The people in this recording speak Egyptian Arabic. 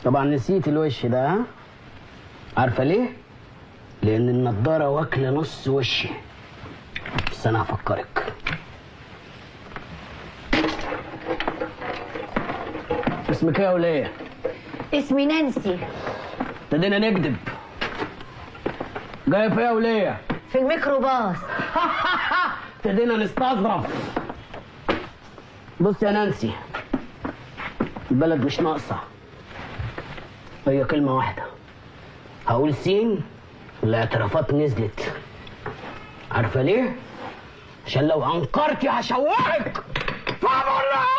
طبعا نسيت الوش ده ها عارفه ليه لان النضاره واكله نص وشي بس انا هفكرك اسمك ايه يا وليه اسمي نانسي ابتدينا نكذب جايه فيا وليه في الميكروباص ابتدينا نستظرف بص يا نانسي البلد مش ناقصة هي كلمة واحدة هقول سين الاعترافات نزلت عارفة ليه؟ عشان لو أنكرتي هشوهك فاهم ولا